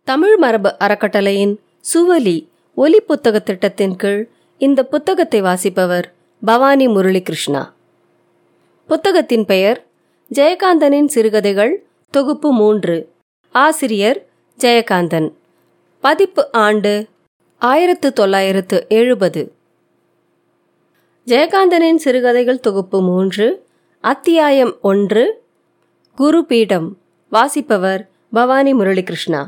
தமிழ் மரபு அறக்கட்டளையின் சுவலி ஒலி புத்தக திட்டத்தின் கீழ் இந்த புத்தகத்தை வாசிப்பவர் பவானி முரளிகிருஷ்ணா புத்தகத்தின் பெயர் ஜெயகாந்தனின் சிறுகதைகள் தொகுப்பு மூன்று ஆசிரியர் ஜெயகாந்தன் பதிப்பு ஆண்டு ஆயிரத்து தொள்ளாயிரத்து எழுபது ஜெயகாந்தனின் சிறுகதைகள் தொகுப்பு மூன்று அத்தியாயம் ஒன்று குருபீடம் வாசிப்பவர் பவானி முரளிகிருஷ்ணா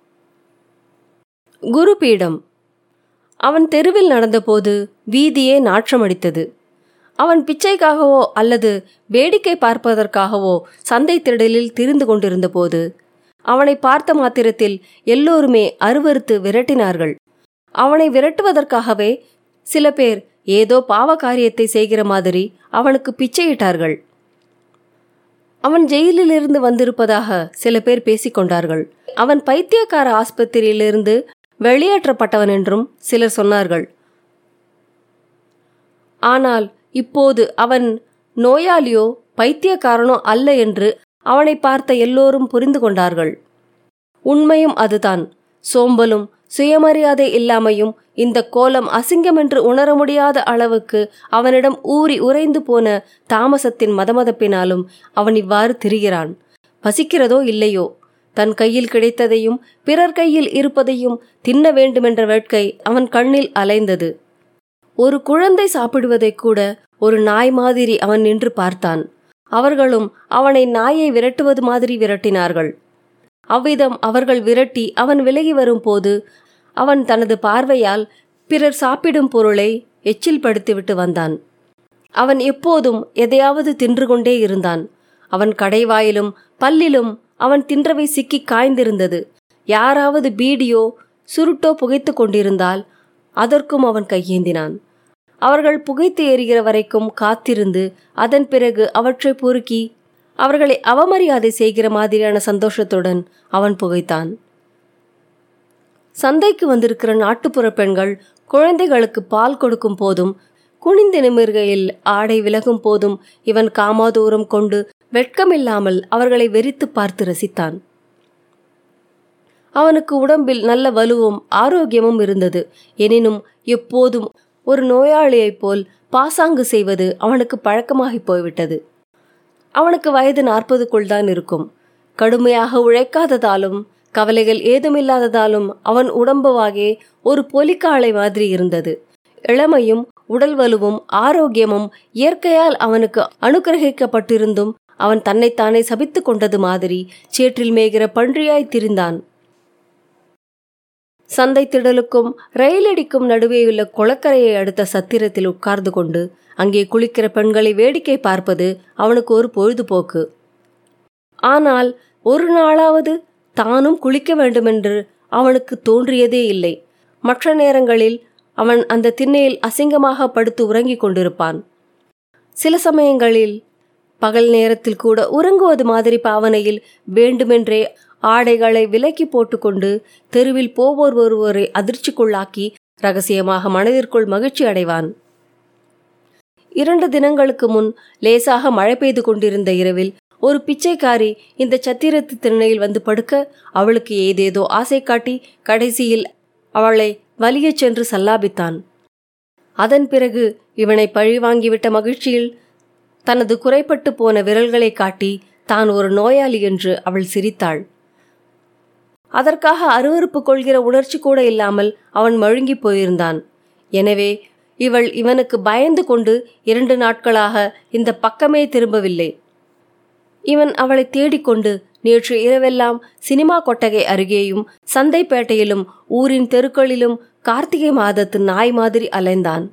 குருபீடம் அவன் தெருவில் நடந்தபோது வீதியே நாற்றமடித்தது அவன் பிச்சைக்காகவோ அல்லது வேடிக்கை பார்ப்பதற்காகவோ சந்தை திடலில் திரிந்து கொண்டிருந்தபோது அவனை பார்த்த மாத்திரத்தில் எல்லோருமே அருவறுத்து விரட்டினார்கள் அவனை விரட்டுவதற்காகவே சில பேர் ஏதோ பாவ காரியத்தை செய்கிற மாதிரி அவனுக்கு பிச்சையிட்டார்கள் அவன் ஜெயிலிலிருந்து வந்திருப்பதாக சில பேர் பேசிக்கொண்டார்கள் அவன் பைத்தியக்கார ஆஸ்பத்திரியிலிருந்து வெளியேற்றப்பட்டவன் என்றும் சிலர் சொன்னார்கள் ஆனால் இப்போது அவன் நோயாளியோ பைத்தியக்காரனோ அல்ல என்று அவனை பார்த்த எல்லோரும் புரிந்து கொண்டார்கள் உண்மையும் அதுதான் சோம்பலும் சுயமரியாதை இல்லாமையும் இந்த கோலம் அசிங்கமென்று உணர முடியாத அளவுக்கு அவனிடம் ஊறி உறைந்து போன தாமசத்தின் மதமதப்பினாலும் அவன் இவ்வாறு திரிகிறான் பசிக்கிறதோ இல்லையோ தன் கையில் கிடைத்ததையும் பிறர் கையில் இருப்பதையும் தின்ன வேண்டுமென்ற வேட்கை அவன் கண்ணில் அலைந்தது ஒரு குழந்தை சாப்பிடுவதை கூட ஒரு நாய் மாதிரி அவன் நின்று பார்த்தான் அவர்களும் அவனை நாயை விரட்டுவது மாதிரி விரட்டினார்கள் அவ்விதம் அவர்கள் விரட்டி அவன் விலகி வரும்போது அவன் தனது பார்வையால் பிறர் சாப்பிடும் பொருளை எச்சில் படுத்திவிட்டு வந்தான் அவன் எப்போதும் எதையாவது தின்று கொண்டே இருந்தான் அவன் கடைவாயிலும் பல்லிலும் அவன் தின்றவை சிக்கி காய்ந்திருந்தது யாராவது பீடியோ சுருட்டோ புகைத்து கொண்டிருந்தால் அதற்கும் அவன் கையேந்தினான் அவர்கள் புகைத்து எறிகிற வரைக்கும் காத்திருந்து அதன் பிறகு அவற்றை பொறுக்கி அவர்களை அவமரியாதை செய்கிற மாதிரியான சந்தோஷத்துடன் அவன் புகைத்தான் சந்தைக்கு வந்திருக்கிற நாட்டுப்புற பெண்கள் குழந்தைகளுக்கு பால் கொடுக்கும் போதும் குனிந்து நிமிர்கையில் ஆடை விலகும் போதும் இவன் காமாதூரம் கொண்டு வெட்கமில்லாமல் அவர்களை வெறித்து பார்த்து ரசித்தான் அவனுக்கு உடம்பில் நல்ல வலுவும் ஆரோக்கியமும் இருந்தது எனினும் எப்போதும் ஒரு நோயாளியைப் போல் பாசாங்கு செய்வது அவனுக்கு பழக்கமாகி போய்விட்டது அவனுக்கு வயது நாற்பதுக்குள் தான் இருக்கும் கடுமையாக உழைக்காததாலும் கவலைகள் ஏதுமில்லாததாலும் அவன் உடம்புவாகே ஒரு பொலிக்காளை மாதிரி இருந்தது இளமையும் உடல் வலுவும் ஆரோக்கியமும் இயற்கையால் அவனுக்கு அனுகிரகிக்கப்பட்டிருந்தும் அவன் தன்னைத்தானே சபித்து கொண்டது மாதிரி சேற்றில் மேய்கிற பன்றியாய் திரிந்தான் சந்தை திடலுக்கும் ரயிலடிக்கும் நடுவேயுள்ள குளக்கரையை அடுத்த சத்திரத்தில் உட்கார்ந்து கொண்டு அங்கே குளிக்கிற பெண்களை வேடிக்கை பார்ப்பது அவனுக்கு ஒரு பொழுதுபோக்கு ஆனால் ஒரு நாளாவது தானும் குளிக்க வேண்டுமென்று அவனுக்கு தோன்றியதே இல்லை மற்ற நேரங்களில் அவன் அந்த திண்ணையில் அசிங்கமாக படுத்து உறங்கிக் கொண்டிருப்பான் சில சமயங்களில் பகல் நேரத்தில் கூட உறங்குவது மாதிரி பாவனையில் வேண்டுமென்றே ஆடைகளை விலக்கி போட்டுக்கொண்டு தெருவில் போவோர் ஒருவரை அதிர்ச்சிக்குள்ளாக்கி ரகசியமாக மனதிற்குள் மகிழ்ச்சி அடைவான் இரண்டு தினங்களுக்கு முன் லேசாக மழை பெய்து கொண்டிருந்த இரவில் ஒரு பிச்சைக்காரி இந்த சத்திரத்து திண்ணையில் வந்து படுக்க அவளுக்கு ஏதேதோ ஆசை காட்டி கடைசியில் அவளை வலியச் சென்று சல்லாபித்தான் அதன் பிறகு இவனை பழிவாங்கிவிட்ட மகிழ்ச்சியில் தனது குறைப்பட்டு போன விரல்களை காட்டி தான் ஒரு நோயாளி என்று அவள் சிரித்தாள் அதற்காக அருவறுப்பு கொள்கிற உணர்ச்சி கூட இல்லாமல் அவன் மழுங்கி போயிருந்தான் எனவே இவள் இவனுக்கு பயந்து கொண்டு இரண்டு நாட்களாக இந்த பக்கமே திரும்பவில்லை இவன் அவளை தேடிக்கொண்டு நேற்று இரவெல்லாம் சினிமா கொட்டகை அருகேயும் சந்தைப்பேட்டையிலும் ஊரின் தெருக்களிலும் கார்த்திகை மாதத்து நாய் மாதிரி அலைந்தான்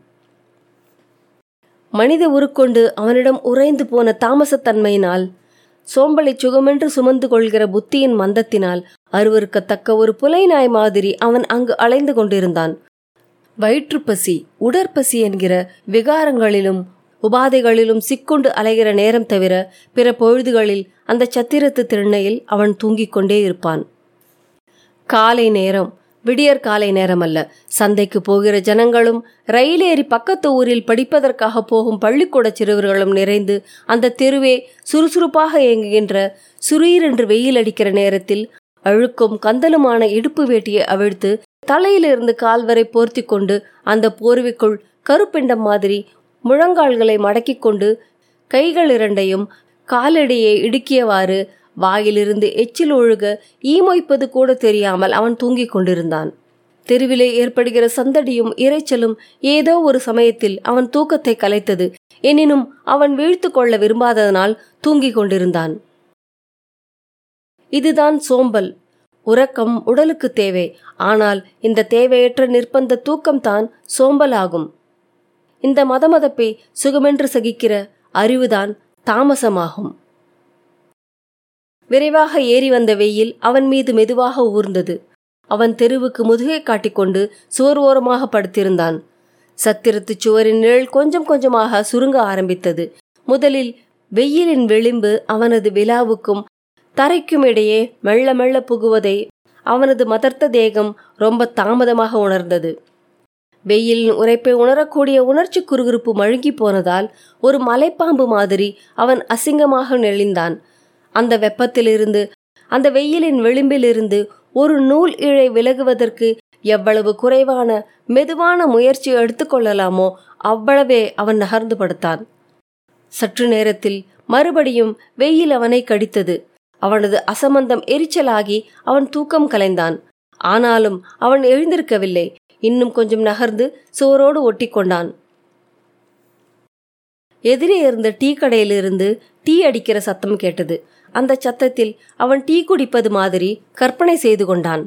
மனித உருக்கொண்டு அவனிடம் உறைந்து போன தாமசத்தன்மையினால் சோம்பலை சுகமென்று சுமந்து கொள்கிற புத்தியின் மந்தத்தினால் அருவருக்கத்தக்க ஒரு புலை நாய் மாதிரி அவன் அங்கு அலைந்து கொண்டிருந்தான் வயிற்றுப்பசி உடற்பசி என்கிற விகாரங்களிலும் உபாதைகளிலும் சிக்குண்டு அலைகிற நேரம் தவிர பிற பொழுதுகளில் அந்த சத்திரத்து திண்ணையில் அவன் தூங்கிக் கொண்டே இருப்பான் காலை நேரம் விடியற் காலை நேரம் அல்ல சந்தைக்கு போகிற ஜனங்களும் ரயில் ஏறி பக்கத்து ஊரில் படிப்பதற்காக போகும் பள்ளிக்கூட சிறுவர்களும் நிறைந்து அந்த தெருவே சுறுசுறுப்பாக இயங்குகின்ற சுரீரென்று வெயில் அடிக்கிற நேரத்தில் அழுக்கும் கந்தலுமான இடுப்பு வேட்டியை அவிழ்த்து தலையிலிருந்து கால் வரை போர்த்தி கொண்டு அந்த போர்வைக்குள் கருப்பிண்டம் மாதிரி முழங்கால்களை மடக்கிக் கொண்டு கைகள் இரண்டையும் காலடியை இடுக்கியவாறு வாயிலிருந்து எச்சில் ஒழுக ஈமொய்ப்பது கூட தெரியாமல் அவன் தூங்கிக் கொண்டிருந்தான் தெருவிலே ஏற்படுகிற சந்தடியும் இரைச்சலும் ஏதோ ஒரு சமயத்தில் அவன் தூக்கத்தை கலைத்தது எனினும் அவன் வீழ்த்து கொள்ள விரும்பாததனால் தூங்கிக் கொண்டிருந்தான் இதுதான் சோம்பல் உறக்கம் உடலுக்கு தேவை ஆனால் இந்த தேவையற்ற நிர்பந்த தூக்கம்தான் சோம்பலாகும் இந்த மதமதப்பை சுகமென்று சகிக்கிற அறிவுதான் தாமசமாகும் விரைவாக ஏறி வந்த வெயில் அவன் மீது மெதுவாக ஊர்ந்தது அவன் தெருவுக்கு முதுகை காட்டிக்கொண்டு சுவர் ஓரமாக படுத்திருந்தான் சத்திரத்து சுவரின் நிழல் கொஞ்சம் கொஞ்சமாக சுருங்க ஆரம்பித்தது முதலில் வெயிலின் விளிம்பு அவனது விழாவுக்கும் தரைக்கும் இடையே மெல்ல மெல்ல புகுவதை அவனது மதர்த்த தேகம் ரொம்ப தாமதமாக உணர்ந்தது வெயிலின் உரைப்பை உணரக்கூடிய உணர்ச்சி குறுகுறுப்பு மழுங்கி போனதால் ஒரு மலைப்பாம்பு மாதிரி அவன் அசிங்கமாக நெளிந்தான் அந்த வெப்பத்திலிருந்து அந்த வெயிலின் விளிம்பிலிருந்து ஒரு நூல் இழை விலகுவதற்கு எவ்வளவு குறைவான மெதுவான முயற்சி எடுத்துக்கொள்ளலாமோ அவ்வளவே அவன் நகர்ந்து படுத்தான் சற்று நேரத்தில் மறுபடியும் வெயில் அவனை கடித்தது அவனது அசம்பந்தம் எரிச்சலாகி அவன் தூக்கம் கலைந்தான் ஆனாலும் அவன் எழுந்திருக்கவில்லை இன்னும் கொஞ்சம் நகர்ந்து சுவரோடு ஒட்டி கொண்டான் எதிரே இருந்த டீ கடையிலிருந்து டீ அடிக்கிற சத்தம் கேட்டது அந்த சத்தத்தில் அவன் டீ குடிப்பது மாதிரி கற்பனை செய்து கொண்டான்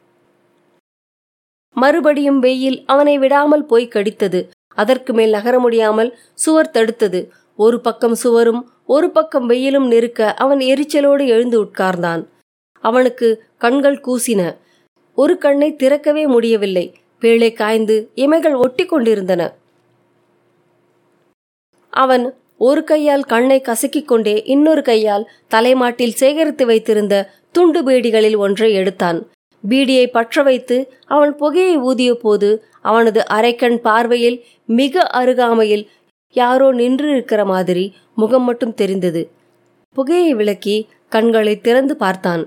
மறுபடியும் வெயில் அவனை விடாமல் போய் கடித்தது அதற்கு மேல் நகர முடியாமல் சுவர் தடுத்தது ஒரு பக்கம் சுவரும் ஒரு பக்கம் வெயிலும் நெருக்க அவன் எரிச்சலோடு எழுந்து உட்கார்ந்தான் அவனுக்கு கண்கள் கூசின ஒரு கண்ணை திறக்கவே முடியவில்லை பேழை காய்ந்து இமைகள் ஒட்டி கொண்டிருந்தன அவன் ஒரு கையால் கண்ணை கசக்கிக் கொண்டே இன்னொரு கையால் தலைமாட்டில் சேகரித்து வைத்திருந்த துண்டு பீடிகளில் ஒன்றை எடுத்தான் பீடியை பற்ற வைத்து அவன் புகையை ஊதிய போது அவனது அரைக்கண் பார்வையில் மிக அருகாமையில் யாரோ நின்று இருக்கிற மாதிரி முகம் மட்டும் தெரிந்தது புகையை விளக்கி கண்களை திறந்து பார்த்தான்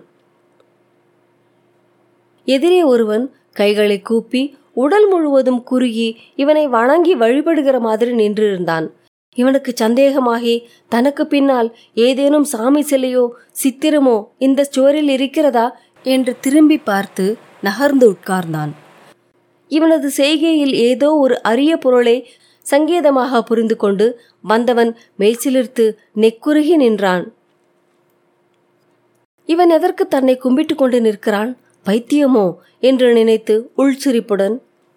எதிரே ஒருவன் கைகளை கூப்பி உடல் முழுவதும் குறுகி இவனை வணங்கி வழிபடுகிற மாதிரி நின்றிருந்தான் இவனுக்கு சந்தேகமாகி தனக்கு பின்னால் ஏதேனும் சாமி சிலையோ சித்திரமோ இந்த சுவரில் இருக்கிறதா என்று திரும்பி பார்த்து நகர்ந்து உட்கார்ந்தான் இவனது செய்கையில் ஏதோ ஒரு அரிய பொருளை சங்கேதமாக புரிந்து கொண்டு வந்தவன் மெய்சிலிர்த்து நெக்குருகி நின்றான் இவன் எதற்கு தன்னை கும்பிட்டு கொண்டு நிற்கிறான் பைத்தியமோ என்று நினைத்து உள்சிரிப்புடன்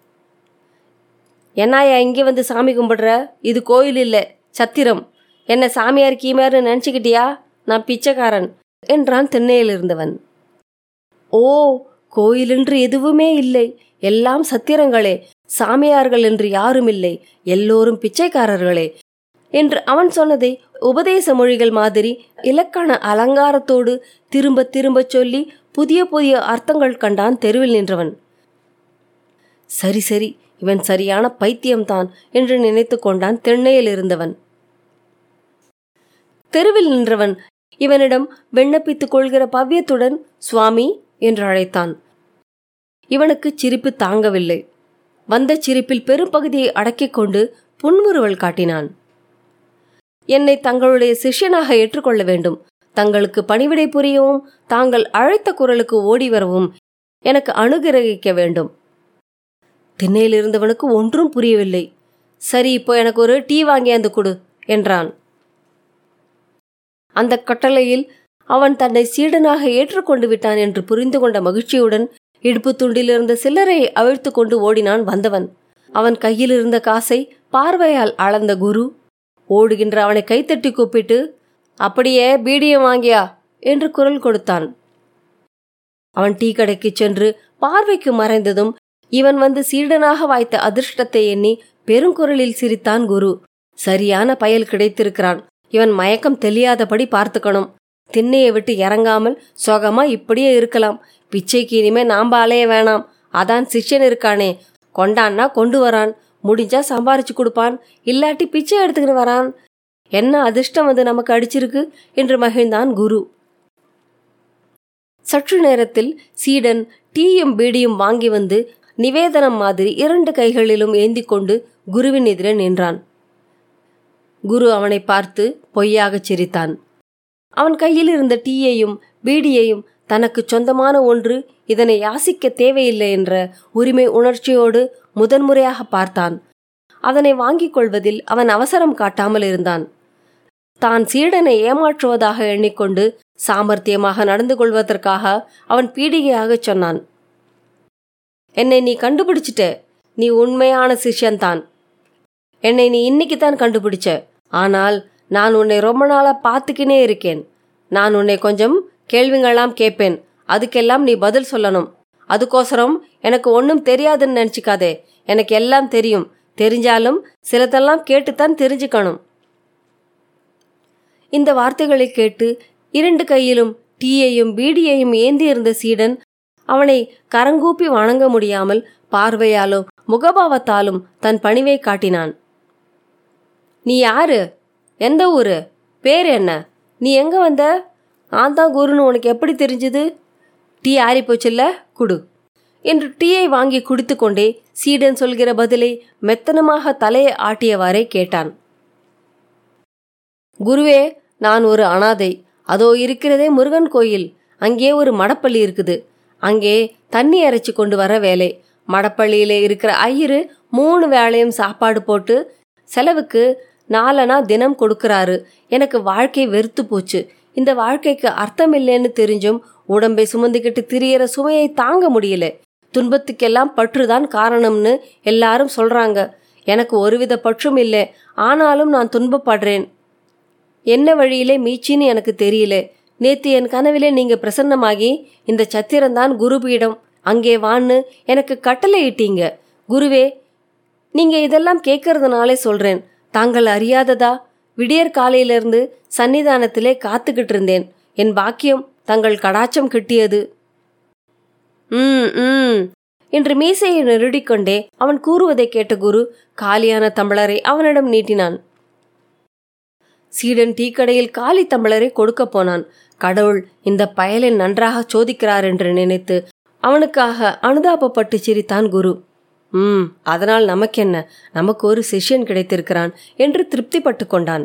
என்னாயா இங்கே வந்து சாமி கும்பிடுற இது கோயில் இல்லை சத்திரம் என்ன சாமியார் கீமார்னு நினச்சிக்கிட்டியா நான் பிச்சைக்காரன் என்றான் திண்ணையில் இருந்தவன் ஓ கோயிலென்று எதுவுமே இல்லை எல்லாம் சத்திரங்களே சாமியார்கள் என்று யாரும் இல்லை எல்லோரும் பிச்சைக்காரர்களே என்று அவன் சொன்னதை உபதேச மொழிகள் மாதிரி இலக்கண அலங்காரத்தோடு திரும்ப திரும்ப சொல்லி புதிய புதிய அர்த்தங்கள் கண்டான் தெருவில் நின்றவன் சரி சரி இவன் சரியான பைத்தியம்தான் என்று நினைத்து கொண்டான் திண்ணையில் இருந்தவன் தெருவில் நின்றவன் இவனிடம் விண்ணப்பித்துக் கொள்கிற பவ்யத்துடன் சுவாமி என்று அழைத்தான் இவனுக்கு சிரிப்பு தாங்கவில்லை வந்த சிரிப்பில் பெரும்பகுதியை அடக்கிக் கொண்டு புன்முறுவல் காட்டினான் என்னை தங்களுடைய சிஷ்யனாக ஏற்றுக்கொள்ள வேண்டும் தங்களுக்கு பணிவிடை புரியவும் தாங்கள் அழைத்த குரலுக்கு ஓடி வரவும் எனக்கு அனுகிரகிக்க வேண்டும் திண்ணையில் இருந்தவனுக்கு ஒன்றும் புரியவில்லை சரி இப்போ எனக்கு ஒரு டீ வாங்கி அந்த கொடு என்றான் அந்த கட்டளையில் அவன் தன்னை சீடனாக ஏற்றுக்கொண்டு விட்டான் என்று புரிந்து கொண்ட மகிழ்ச்சியுடன் இடுப்பு துண்டில் இருந்த சில்லறையை அவிழ்த்து கொண்டு ஓடினான் வந்தவன் அவன் கையில் இருந்த காசை பார்வையால் அளந்த குரு ஓடுகின்ற அவனை கைத்தட்டி கூப்பிட்டு அப்படியே பீடியம் வாங்கியா என்று குரல் கொடுத்தான் அவன் டீ கடைக்கு சென்று பார்வைக்கு மறைந்ததும் இவன் வந்து சீடனாக வாய்த்த அதிர்ஷ்டத்தை எண்ணி பெருங்குரலில் சிரித்தான் குரு சரியான பயல் கிடைத்திருக்கிறான் இவன் மயக்கம் தெளியாதபடி பார்த்துக்கணும் திண்ணையை விட்டு இறங்காமல் சுகமா இப்படியே இருக்கலாம் பிச்சைக்கு இனிமே நாம அலைய வேணாம் அதான் சிஷ்யன் இருக்கானே கொண்டான்னா கொண்டு வரான் முடிஞ்சா சம்பாரிச்சு கொடுப்பான் இல்லாட்டி பிச்சை எடுத்துக்கிட்டு வரான் என்ன அதிர்ஷ்டம் வந்து நமக்கு அடிச்சிருக்கு என்று மகிழ்ந்தான் குரு சற்று நேரத்தில் சீடன் டீயும் பீடியும் வாங்கி வந்து நிவேதனம் மாதிரி இரண்டு கைகளிலும் ஏந்தி கொண்டு குருவின் எதிரே நின்றான் குரு அவனை பார்த்து பொய்யாகச் சிரித்தான் அவன் கையில் இருந்த டீயையும் பீடியையும் தனக்கு சொந்தமான ஒன்று இதனை யாசிக்க தேவையில்லை என்ற உரிமை உணர்ச்சியோடு முதன்முறையாக பார்த்தான் அதனை வாங்கிக் கொள்வதில் அவன் அவசரம் காட்டாமல் இருந்தான் தான் சீடனை ஏமாற்றுவதாக எண்ணிக்கொண்டு சாமர்த்தியமாக நடந்து கொள்வதற்காக அவன் பீடிகையாகச் சொன்னான் என்னை நீ கண்டுபிடிச்சிட்ட நீ உண்மையான சிஷ்யன்தான் என்னை நீ இன்னைக்கு தான் கண்டுபிடிச்ச ஆனால் நான் உன்னை ரொம்ப நாளா பார்த்துக்கினே இருக்கேன் நான் உன்னை கொஞ்சம் கேள்விங்கள்லாம் கேட்பேன் அதுக்கெல்லாம் நீ பதில் சொல்லணும் அதுக்கோசரம் எனக்கு ஒன்றும் தெரியாதுன்னு நினச்சிக்காதே எனக்கு எல்லாம் தெரியும் தெரிஞ்சாலும் சிலதெல்லாம் கேட்டுத்தான் தெரிஞ்சுக்கணும் இந்த வார்த்தைகளை கேட்டு இரண்டு கையிலும் டீயையும் பீடியையும் ஏந்தி இருந்த சீடன் அவனை கரங்கூப்பி வணங்க முடியாமல் பார்வையாலும் முகபாவத்தாலும் தன் பணிவை காட்டினான் நீ யாரு எந்த ஊரு பேர் என்ன நீ எங்க வந்த நான் தான் குருன்னு உனக்கு எப்படி தெரிஞ்சுது டீ ஆறி போச்சுல்ல குடு என்று டீயை வாங்கி குடித்து கொண்டே சீடன் சொல்கிற பதிலை மெத்தனமாக தலையை ஆட்டியவாறே கேட்டான் குருவே நான் ஒரு அனாதை அதோ இருக்கிறதே முருகன் கோயில் அங்கே ஒரு மடப்பள்ளி இருக்குது அங்கே தண்ணி அரைச்சி கொண்டு வர வேலை மடப்பள்ளியில இருக்கிற ஐயரு மூணு வேளையும் சாப்பாடு போட்டு செலவுக்கு நாலனா தினம் கொடுக்கறாரு எனக்கு வாழ்க்கை வெறுத்து போச்சு இந்த வாழ்க்கைக்கு அர்த்தம் இல்லைன்னு தெரிஞ்சும் உடம்பை சுமந்துக்கிட்டு திரியற சுமையை தாங்க முடியல துன்பத்துக்கெல்லாம் பற்றுதான் காரணம்னு எல்லாரும் சொல்றாங்க எனக்கு ஒருவித பற்றும் இல்லை ஆனாலும் நான் துன்பப்படுறேன் என்ன வழியிலே மீச்சின்னு எனக்கு தெரியல நேத்து என் கனவிலே நீங்க பிரசன்னமாகி இந்த சத்திரம்தான் குருபீடம் அங்கே வான்னு எனக்கு கட்டளை இட்டீங்க குருவே நீங்க இதெல்லாம் கேட்கறதுனாலே சொல்றேன் தாங்கள் அறியாததா விடியற் காலையிலிருந்து சன்னிதானத்திலே காத்துக்கிட்டு இருந்தேன் என் பாக்கியம் தங்கள் கடாச்சம் கிட்டியது ம் ம் என்று மீசையை நெருடிக்கொண்டே அவன் கூறுவதை கேட்ட குரு காலியான தம்பளரை அவனிடம் நீட்டினான் சீடன் டீக்கடையில் காலி தம்பளரை கொடுக்க போனான் கடவுள் இந்த பயலை நன்றாக சோதிக்கிறார் என்று நினைத்து அவனுக்காக அனுதாபப்பட்டு சிரித்தான் குரு ம் அதனால் நமக்கென்ன நமக்கு ஒரு சிஷ்யன் கிடைத்திருக்கிறான் என்று திருப்திப்பட்டு கொண்டான்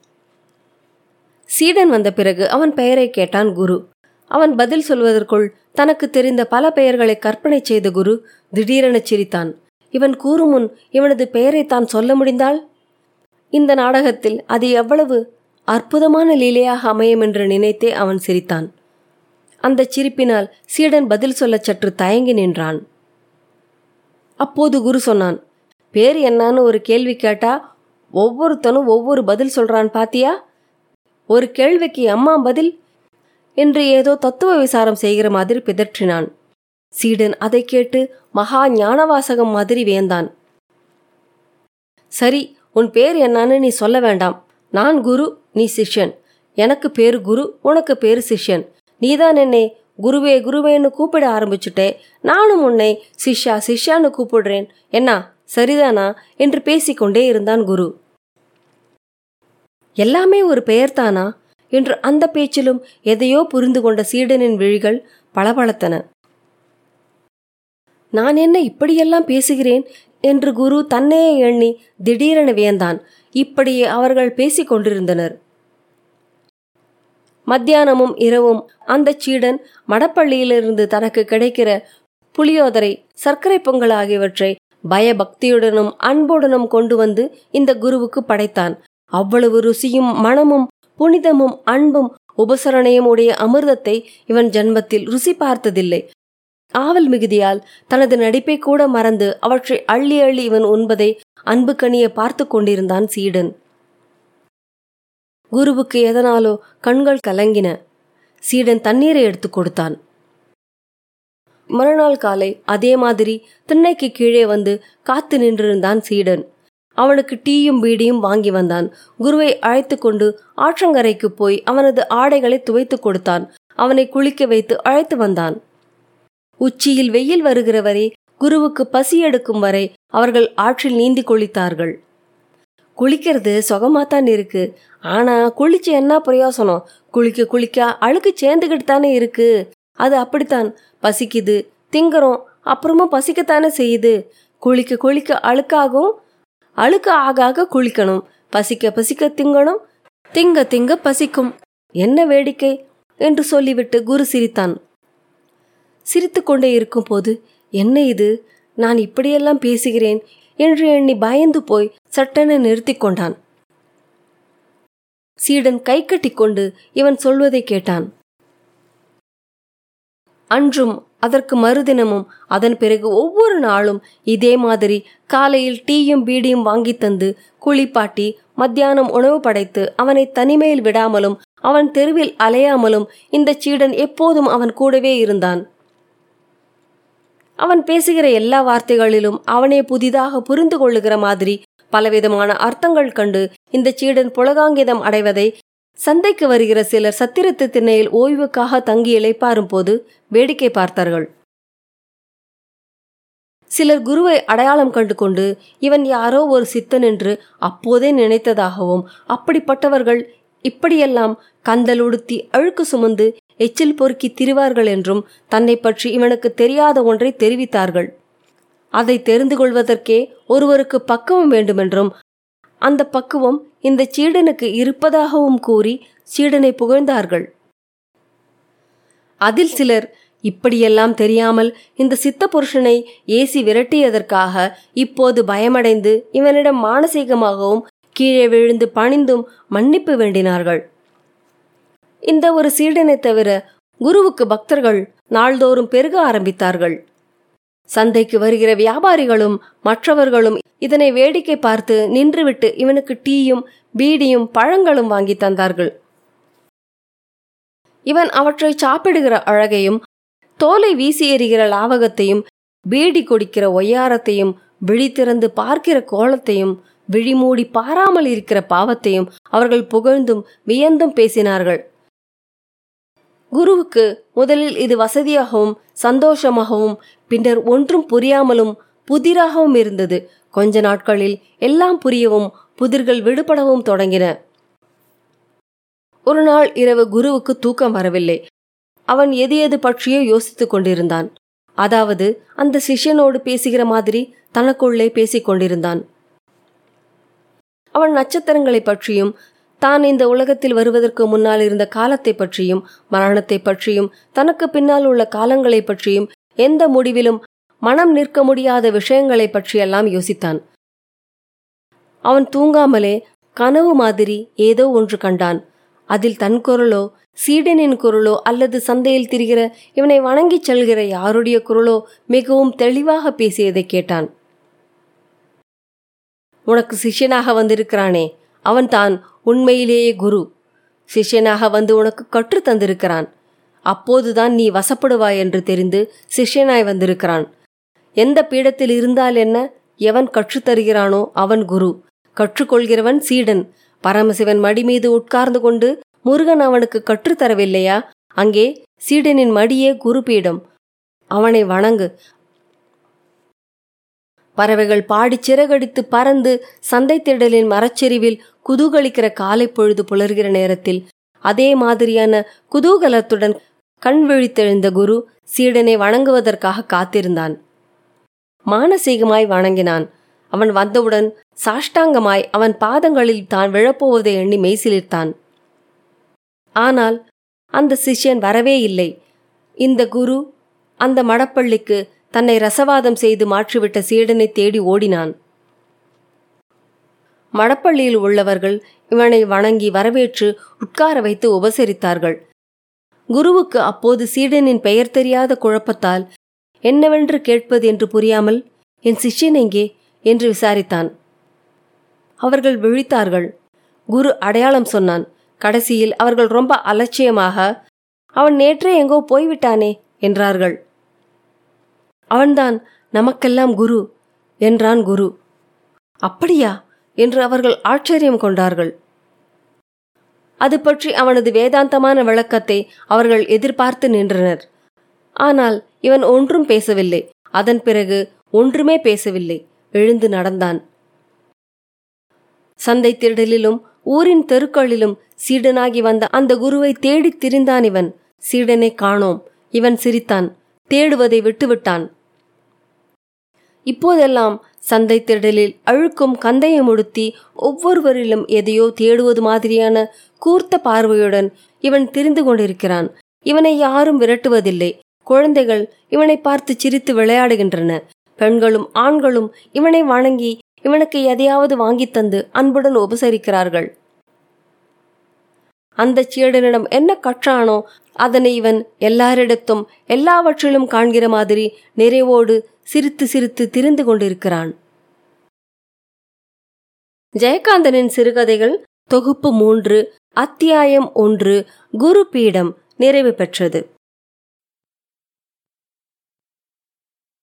சீடன் வந்த பிறகு அவன் பெயரை கேட்டான் குரு அவன் பதில் சொல்வதற்குள் தனக்கு தெரிந்த பல பெயர்களை கற்பனை செய்த குரு திடீரென சிரித்தான் இவன் கூறும் முன் இவனது பெயரை தான் சொல்ல முடிந்தால் இந்த நாடகத்தில் அது எவ்வளவு அற்புதமான லீலையாக அமையும் என்று நினைத்தே அவன் சிரித்தான் அந்த சிரிப்பினால் சீடன் பதில் சொல்லச் சற்று தயங்கி நின்றான் அப்போது குரு சொன்னான் பேர் என்னான்னு ஒரு கேள்வி கேட்டா ஒவ்வொருத்தனும் ஒவ்வொரு பதில் சொல்றான் பாத்தியா ஒரு கேள்விக்கு அம்மா பதில் என்று ஏதோ தத்துவ விசாரம் செய்கிற மாதிரி பிதற்றினான் சீடன் அதை கேட்டு மகா ஞானவாசகம் மாதிரி வேந்தான் சரி உன் பேர் என்னன்னு நீ சொல்ல வேண்டாம் நான் குரு நீ சிஷ்யன் எனக்கு பேரு குரு உனக்கு பேரு சிஷ்யன் நீதான் என்னை குருவே குருவேன்னு கூப்பிட ஆரம்பிச்சுட்டே நானும் உன்னை சிஷ்யா சிஷ்யான்னு கூப்பிடுறேன் என்ன சரிதானா என்று பேசிக்கொண்டே இருந்தான் குரு எல்லாமே ஒரு பெயர்தானா என்று அந்த பேச்சிலும் எதையோ புரிந்து கொண்ட சீடனின் விழிகள் பளபளத்தன நான் என்ன இப்படியெல்லாம் பேசுகிறேன் என்று குரு தன்னையே எண்ணி திடீரென வியந்தான் இப்படியே அவர்கள் பேசிக் கொண்டிருந்தனர் மத்தியானமும் இரவும் அந்த சீடன் மடப்பள்ளியிலிருந்து தனக்கு கிடைக்கிற புளியோதரை சர்க்கரை பொங்கல் ஆகியவற்றை பயபக்தியுடனும் அன்புடனும் கொண்டு வந்து இந்த குருவுக்கு படைத்தான் அவ்வளவு ருசியும் மனமும் புனிதமும் அன்பும் உபசரணையும் உடைய அமிர்தத்தை இவன் ஜன்மத்தில் ருசி பார்த்ததில்லை ஆவல் மிகுதியால் தனது நடிப்பை கூட மறந்து அவற்றை அள்ளி அள்ளி இவன் உண்பதை அன்பு கனிய பார்த்து கொண்டிருந்தான் சீடன் குருவுக்கு எதனாலோ கண்கள் கலங்கின சீடன் தண்ணீரை எடுத்து கொடுத்தான் மறுநாள் காலை அதே மாதிரி திண்ணைக்கு கீழே வந்து காத்து நின்றிருந்தான் சீடன் அவனுக்கு டீயும் பீடியும் வாங்கி வந்தான் குருவை அழைத்து கொண்டு ஆற்றங்கரைக்கு போய் அவனது ஆடைகளை துவைத்து கொடுத்தான் அவனை குளிக்க வைத்து அழைத்து வந்தான் உச்சியில் வெயில் வருகிற வரை குருவுக்கு பசி எடுக்கும் வரை அவர்கள் ஆற்றில் நீந்தி குளித்தார்கள் குளிக்கிறது சுகமாத்தான் இருக்கு ஆனா குளிச்சு என்ன பிரயோசனம் குளிக்க குளிக்க அழுக்கு சேர்ந்துக்கிட்டு தானே இருக்கு அது அப்படித்தான் பசிக்குது திங்குறோம் அப்புறமா பசிக்கத்தானே செய்யுது குளிக்க குளிக்க அழுக்காகும் அழுக்க ஆக ஆக குளிக்கணும் பசிக்க பசிக்க திங்கணும் திங்க திங்க பசிக்கும் என்ன வேடிக்கை என்று சொல்லிவிட்டு குரு சிரித்தான் சிரித்து கொண்டே இருக்கும்போது என்ன இது நான் இப்படியெல்லாம் பேசுகிறேன் என்று எண்ணி பயந்து போய் சட்டென நிறுத்தி கொண்டான் சீடன் கை கட்டிக்கொண்டு இவன் சொல்வதை கேட்டான் அன்றும் அதற்கு மறுதினமும் அதன் பிறகு ஒவ்வொரு நாளும் இதே மாதிரி காலையில் டீயும் பீடியும் வாங்கி தந்து குளிப்பாட்டி மத்தியானம் உணவு படைத்து அவனை தனிமையில் விடாமலும் அவன் தெருவில் அலையாமலும் இந்த சீடன் எப்போதும் அவன் கூடவே இருந்தான் அவன் பேசுகிற எல்லா வார்த்தைகளிலும் அவனே புதிதாக புரிந்து கொள்ளுகிற மாதிரி பலவிதமான அர்த்தங்கள் கண்டு இந்த சீடன் புலகாங்கிதம் அடைவதை சந்தைக்கு வருகிற சிலர் சத்திரத்து திண்ணையில் ஓய்வுக்காக தங்கி இளைப்பாரும் போது வேடிக்கை பார்த்தார்கள் சிலர் குருவை அடையாளம் கண்டு கொண்டு இவன் யாரோ ஒரு சித்தன் என்று அப்போதே நினைத்ததாகவும் அப்படிப்பட்டவர்கள் இப்படியெல்லாம் கந்தல் உடுத்தி அழுக்கு சுமந்து எச்சில் பொறுக்கி திரிவார்கள் என்றும் தன்னை பற்றி இவனுக்கு தெரியாத ஒன்றை தெரிவித்தார்கள் அதை தெரிந்து கொள்வதற்கே ஒருவருக்கு பக்குவம் வேண்டுமென்றும் அந்த பக்குவம் இந்த சீடனுக்கு இருப்பதாகவும் கூறி சீடனை புகழ்ந்தார்கள் அதில் சிலர் இப்படியெல்லாம் தெரியாமல் இந்த சித்த புருஷனை ஏசி விரட்டியதற்காக இப்போது பயமடைந்து இவனிடம் மானசீகமாகவும் கீழே விழுந்து பணிந்தும் மன்னிப்பு வேண்டினார்கள் இந்த ஒரு சீடனை தவிர குருவுக்கு பக்தர்கள் நாள்தோறும் பெருக ஆரம்பித்தார்கள் சந்தைக்கு வருகிற வியாபாரிகளும் மற்றவர்களும் இதனை வேடிக்கை பார்த்து நின்றுவிட்டு இவனுக்கு டீயும் பீடியும் பழங்களும் வாங்கி தந்தார்கள் இவன் அவற்றை சாப்பிடுகிற அழகையும் தோலை வீசி எறிகிற லாவகத்தையும் பீடி குடிக்கிற ஒய்யாரத்தையும் விழி திறந்து பார்க்கிற கோலத்தையும் விழிமூடி பாராமல் இருக்கிற பாவத்தையும் அவர்கள் புகழ்ந்தும் வியந்தும் பேசினார்கள் குருவுக்கு முதலில் இது வசதியாகவும் சந்தோஷமாகவும் பின்னர் ஒன்றும் புரியாமலும் புதிராகவும் இருந்தது கொஞ்ச நாட்களில் எல்லாம் புரியவும் புதிர்கள் விடுபடவும் தொடங்கின ஒரு நாள் இரவு குருவுக்கு தூக்கம் வரவில்லை அவன் எது எது பற்றியோ யோசித்துக் கொண்டிருந்தான் அதாவது அந்த சிஷ்யனோடு பேசுகிற மாதிரி தனக்குள்ளே பேசிக் கொண்டிருந்தான் அவன் நட்சத்திரங்களை பற்றியும் தான் இந்த உலகத்தில் வருவதற்கு முன்னால் இருந்த காலத்தை பற்றியும் மரணத்தை பற்றியும் தனக்கு பின்னால் உள்ள காலங்களை பற்றியும் எந்த முடிவிலும் மனம் நிற்க முடியாத விஷயங்களை பற்றியெல்லாம் யோசித்தான் அவன் தூங்காமலே கனவு மாதிரி ஏதோ ஒன்று கண்டான் அதில் தன் குரலோ சீடனின் குரலோ அல்லது சந்தையில் திரிகிற இவனை வணங்கிச் செல்கிற யாருடைய குரலோ மிகவும் தெளிவாக பேசியதை கேட்டான் உனக்கு சிஷ்யனாக வந்திருக்கிறானே அவன் தான் உண்மையிலேயே குரு சிஷ்யனாக வந்து உனக்கு கற்று தந்திருக்கிறான் அப்போதுதான் நீ வசப்படுவாய் என்று தெரிந்து சிஷ்யனாய் வந்திருக்கிறான் எந்த பீடத்தில் இருந்தால் என்ன எவன் கற்றுத் தருகிறானோ அவன் குரு கற்றுக்கொள்கிறவன் சீடன் பரமசிவன் மடி மீது உட்கார்ந்து கொண்டு முருகன் அவனுக்கு கற்றுத்தரவில்லையா அங்கே சீடனின் மடியே குருபீடம் அவனை வணங்கு பறவைகள் பாடிச் சிறகடித்து பறந்து சந்தை திடலின் மரச்செறிவில் குதூகலிக்கிற காலை பொழுது புலர்கிற நேரத்தில் அதே மாதிரியான குதூகலத்துடன் கண் விழித்தெழுந்த குரு சீடனை வணங்குவதற்காக காத்திருந்தான் மானசீகமாய் வணங்கினான் அவன் வந்தவுடன் சாஷ்டாங்கமாய் அவன் பாதங்களில் தான் விழப்போவதை எண்ணி மெய்சிலிர்த்தான் ஆனால் அந்த சிஷ்யன் வரவே இல்லை இந்த குரு அந்த மடப்பள்ளிக்கு தன்னை ரசவாதம் செய்து மாற்றிவிட்ட சீடனை தேடி ஓடினான் மடப்பள்ளியில் உள்ளவர்கள் இவனை வணங்கி வரவேற்று உட்கார வைத்து உபசரித்தார்கள் குருவுக்கு அப்போது சீடனின் பெயர் தெரியாத குழப்பத்தால் என்னவென்று கேட்பது என்று புரியாமல் என் சிஷ்யன் எங்கே என்று விசாரித்தான் அவர்கள் விழித்தார்கள் குரு அடையாளம் சொன்னான் கடைசியில் அவர்கள் ரொம்ப அலட்சியமாக அவன் நேற்றே எங்கோ போய்விட்டானே என்றார்கள் அவன்தான் நமக்கெல்லாம் குரு என்றான் குரு அப்படியா என்று அவர்கள் ஆச்சரியம் கொண்டார்கள் அது பற்றி அவனது வேதாந்தமான விளக்கத்தை அவர்கள் எதிர்பார்த்து நின்றனர் ஆனால் இவன் ஒன்றும் பேசவில்லை அதன் பிறகு ஒன்றுமே பேசவில்லை எழுந்து நடந்தான் சந்தை திடலிலும் ஊரின் தெருக்களிலும் சீடனாகி வந்த அந்த குருவை தேடித் திரிந்தான் இவன் சீடனை காணோம் இவன் சிரித்தான் தேடுவதை விட்டுவிட்டான் இப்போதெல்லாம் சந்தை திடலில் அழுக்கும் கந்தையும் உடுத்தி ஒவ்வொருவரிலும் எதையோ தேடுவது மாதிரியான கூர்த்த பார்வையுடன் இவன் திரிந்து கொண்டிருக்கிறான் இவனை யாரும் விரட்டுவதில்லை குழந்தைகள் இவனை பார்த்து சிரித்து விளையாடுகின்றன பெண்களும் ஆண்களும் இவனை வணங்கி இவனுக்கு எதையாவது வாங்கித் தந்து அன்புடன் உபசரிக்கிறார்கள் அந்த சீடனிடம் என்ன கற்றானோ அதனை இவன் எல்லாரிடத்தும் எல்லாவற்றிலும் காண்கிற மாதிரி நிறைவோடு சிரித்து சிரித்து திரிந்து கொண்டிருக்கிறான் ஜெயகாந்தனின் சிறுகதைகள் தொகுப்பு மூன்று அத்தியாயம் ஒன்று குரு பீடம் நிறைவு பெற்றது